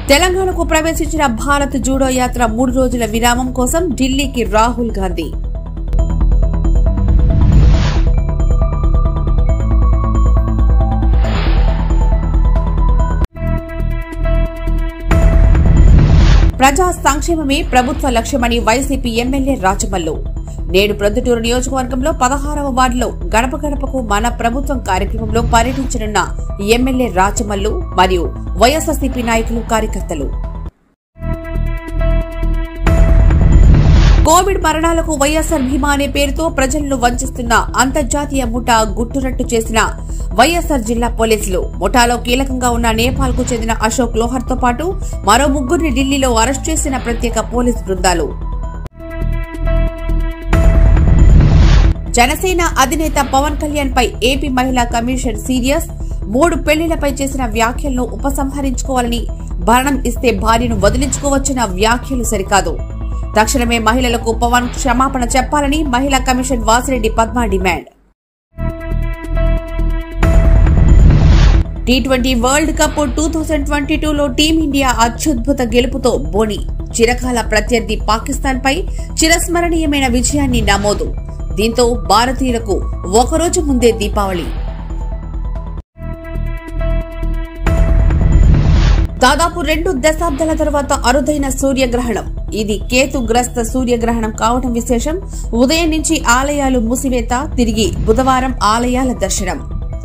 తెలంగాణకు ప్రవేశించిన భారత్ జూడో యాత్ర మూడు రోజుల విరామం కోసం ఢిల్లీకి రాహుల్ గాంధీ ప్రజా సంక్షేమమే ప్రభుత్వ లక్ష్యమని వైసీపీ ఎమ్మెల్యే రాచమల్లు నేడు ప్రొద్దుటూరు నియోజకవర్గంలో పదహారవ వార్డులో గడప గడపకు మన ప్రభుత్వం కార్యక్రమంలో పర్యటించనున్న ఎమ్మెల్యే రాచమల్లు మరియు వైఎస్ఆర్సీపీ నాయకులు కార్యకర్తలు కోవిడ్ మరణాలకు వైఎస్ఆర్ భీమా అనే పేరుతో ప్రజలను వంచిస్తున్న అంతర్జాతీయ ముఠా గుట్టురట్టు చేసిన వైఎస్ఆర్ జిల్లా పోలీసులు ముఠాలో కీలకంగా ఉన్న నేపాల్ కు చెందిన అశోక్ లోహర్ తో పాటు మరో ముగ్గురిని ఢిల్లీలో అరెస్ట్ చేసిన ప్రత్యేక పోలీస్ బృందాలు జనసేన అధినేత పవన్ కళ్యాణ్ పై ఏపీ మహిళా కమిషన్ సీరియస్ మూడు పెళ్లిళ్లపై చేసిన వ్యాఖ్యలను ఉపసంహరించుకోవాలని భరణం ఇస్తే భార్యను వదిలించుకోవచ్చిన వ్యాఖ్యలు సరికాదు తక్షణమే మహిళలకు పవన్ క్షమాపణ చెప్పాలని మహిళా commission Vasireddy Padma demand T twenty world cup two thousand twenty టూలో టీమిండియా అత్యద్భుత గెలుపుతో బోని చిరకాల ప్రత్యర్థి పాకిస్తాన్ పై చిరస్మరణీయమైన విజయాన్ని నమోదు దీంతో భారతీయులకు ఒకరోజు ముందే దీపావళి దాదాపు రెండు దశాబ్దాల తర్వాత అరుదైన సూర్యగ్రహణం ఇది కేతుగ్రస్త సూర్యగ్రహణం కావడం విశేషం ఉదయం నుంచి ఆలయాలు మూసివేత తిరిగి బుధవారం ఆలయాల దర్శనం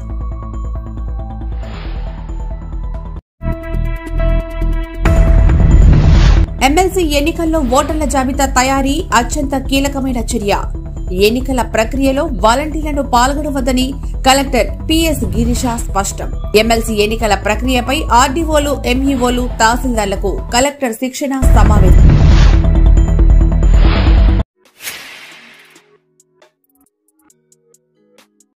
ఎమ్మెల్సీ ఎన్నికల్లో ఓటర్ల జాబితా తయారీ అత్యంత కీలకమైన చర్య ఎన్నికల ప్రక్రియలో వాలంటీర్లను పాల్గొనవద్దని కలెక్టర్ పిఎస్ గిరిష స్పష్టం ఎమ్మెల్సీ ఎన్నికల ప్రక్రియపై ఆర్డీఓలు ఎంఈఓలు తహసీల్దార్లకు కలెక్టర్ శిక్షణ సమావేశం